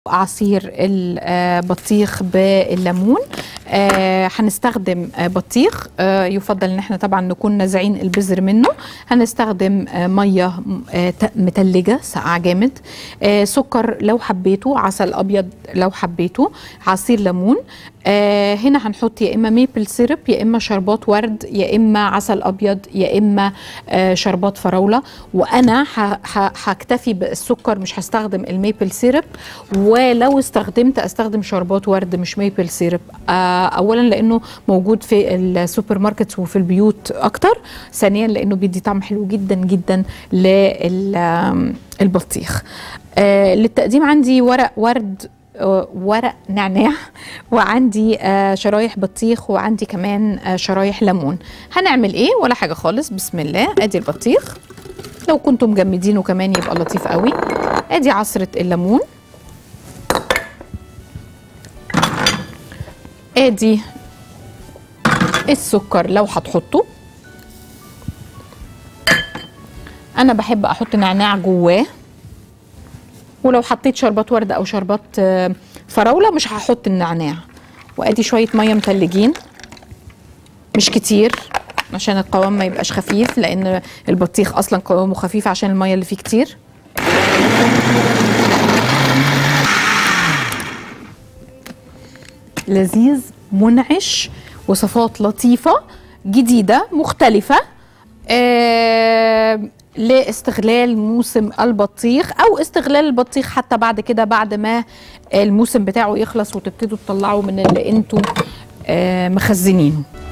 عصير البطيخ بالليمون آه، هنستخدم آه، بطيخ آه، يفضل ان احنا طبعا نكون نازعين البذر منه هنستخدم آه، ميه آه، ت- متلجه ساقعه جامد آه، سكر لو حبيته عسل ابيض لو حبيته عصير ليمون آه، هنا هنحط يا اما ميبل سيرب يا اما شربات ورد يا اما عسل ابيض يا اما آه، شربات فراوله وانا ه- ه- هكتفي بالسكر مش هستخدم الميبل سيرب ولو استخدمت استخدم شربات ورد مش ميبل سيرب آه، اولا لانه موجود في السوبر ماركتس وفي البيوت اكتر ثانيا لانه بيدي طعم حلو جدا جدا للبطيخ آه، للتقديم عندي ورق ورد آه، ورق نعناع وعندي آه، شرايح بطيخ وعندي كمان آه، شرايح ليمون هنعمل ايه ولا حاجه خالص بسم الله ادي البطيخ لو كنتم مجمدينه كمان يبقى لطيف قوي ادي عصره الليمون ادي السكر لو هتحطه انا بحب احط نعناع جواه ولو حطيت شربات ورد او شربات آه، فراوله مش هحط النعناع وادي شويه ميه متلجين مش كتير عشان القوام ما يبقاش خفيف لان البطيخ اصلا قوامه خفيف عشان الميه اللي فيه كتير لذيذ منعش وصفات لطيفة جديدة مختلفة آه لاستغلال موسم البطيخ او استغلال البطيخ حتى بعد كده بعد ما الموسم بتاعه يخلص وتبتدوا تطلعوا من اللي انتوا آه مخزنينه